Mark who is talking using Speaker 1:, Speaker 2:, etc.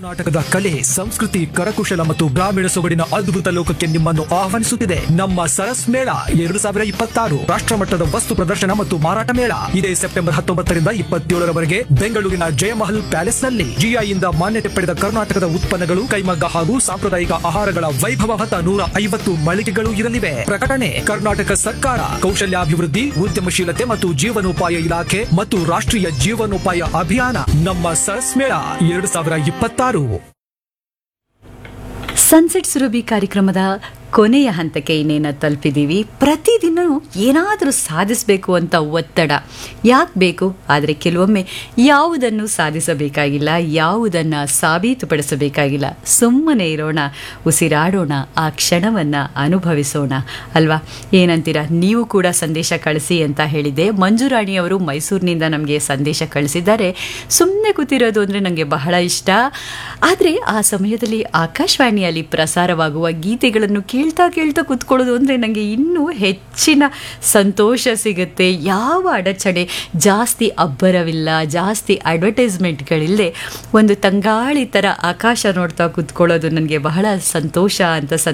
Speaker 1: ಕರ್ನಾಟಕದ ಕಲೆ ಸಂಸ್ಕೃತಿ ಕರಕುಶಲ ಮತ್ತು ಗ್ರಾಮೀಣ ಸೊಗಡಿನ ಅದ್ಭುತ ಲೋಕಕ್ಕೆ ನಿಮ್ಮನ್ನು ಆಹ್ವಾನಿಸುತ್ತಿದೆ ನಮ್ಮ ಸರಸ್ ಮೇಳ ಎರಡು ಸಾವಿರ ಇಪ್ಪತ್ತಾರು ರಾಷ್ಟ್ರಮಟ್ಟದ ವಸ್ತು ಪ್ರದರ್ಶನ ಮತ್ತು ಮಾರಾಟ ಮೇಳ ಇದೇ ಸೆಪ್ಟೆಂಬರ್ ಹತ್ತೊಂಬತ್ತರಿಂದ ಇಪ್ಪತ್ತೇಳರವರೆಗೆ ಬೆಂಗಳೂರಿನ ಜಯಮಹಲ್ ಪ್ಯಾಲೇಸ್ ನಲ್ಲಿ ಜಿಐಯಿಂದ ಮಾನ್ಯತೆ ಪಡೆದ ಕರ್ನಾಟಕದ ಉತ್ಪನ್ನಗಳು ಕೈಮಗ್ಗ ಹಾಗೂ ಸಾಂಪ್ರದಾಯಿಕ ಆಹಾರಗಳ ವೈಭವ ಹೊತ್ತ ನೂರ ಐವತ್ತು ಮಳಿಗೆಗಳು ಇರಲಿವೆ ಪ್ರಕಟಣೆ ಕರ್ನಾಟಕ ಸರ್ಕಾರ ಕೌಶಲ್ಯಾಭಿವೃದ್ಧಿ ಉದ್ಯಮಶೀಲತೆ ಮತ್ತು ಜೀವನೋಪಾಯ ಇಲಾಖೆ ಮತ್ತು ರಾಷ್ಟ್ರೀಯ ಜೀವನೋಪಾಯ ಅಭಿಯಾನ ನಮ್ಮ ಸರಸ್ ಮೇಳ ಎರಡು ಸಾವಿರ ಇಪ್ಪತ್ತಾರು
Speaker 2: ಸನ್ಸೆಟ್ ಸುರಭಿ ಕಾರ್ಯಕ್ರಮದ ಕೊನೆಯ ಹಂತಕ್ಕೆ ಇನ್ನೇನ ತಲುಪಿದ್ದೀವಿ ಪ್ರತಿದಿನ ಏನಾದರೂ ಸಾಧಿಸಬೇಕು ಅಂತ ಒತ್ತಡ ಯಾಕೆ ಬೇಕು ಆದರೆ ಕೆಲವೊಮ್ಮೆ ಯಾವುದನ್ನು ಸಾಧಿಸಬೇಕಾಗಿಲ್ಲ ಯಾವುದನ್ನು ಸಾಬೀತುಪಡಿಸಬೇಕಾಗಿಲ್ಲ ಸುಮ್ಮನೆ ಇರೋಣ ಉಸಿರಾಡೋಣ ಆ ಕ್ಷಣವನ್ನು ಅನುಭವಿಸೋಣ ಅಲ್ವಾ ಏನಂತೀರ ನೀವು ಕೂಡ ಸಂದೇಶ ಕಳಿಸಿ ಅಂತ ಹೇಳಿದ್ದೆ ಮಂಜುರಾಣಿ ಅವರು ಮೈಸೂರಿನಿಂದ ನಮಗೆ ಸಂದೇಶ ಕಳಿಸಿದ್ದಾರೆ ಸುಮ್ಮನೆ ಕೂತಿರೋದು ಅಂದರೆ ನನಗೆ ಬಹಳ ಇಷ್ಟ ಆದರೆ ಆ ಸಮಯದಲ್ಲಿ ಆಕಾಶವಾಣಿಯಲ್ಲಿ ಪ್ರಸಾರವಾಗುವ ಗೀತೆಗಳನ್ನು ಕೇಳ್ತಾ ಕೇಳ್ತಾ ಕೂತ್ಕೊಳ್ಳೋದು ಅಂದರೆ ನನಗೆ ಇನ್ನೂ ಹೆಚ್ಚಿನ ಸಂತೋಷ ಸಿಗುತ್ತೆ ಯಾವ ಅಡಚಣೆ ಜಾಸ್ತಿ ಅಬ್ಬರವಿಲ್ಲ ಜಾಸ್ತಿ ಅಡ್ವರ್ಟೈಸ್ಮೆಂಟ್ಗಳಿಲ್ಲದೆ ಒಂದು ತಂಗಾಳಿ ಥರ ಆಕಾಶ ನೋಡ್ತಾ ಕೂತ್ಕೊಳ್ಳೋದು ನನಗೆ ಬಹಳ ಸಂತೋಷ ಅಂತ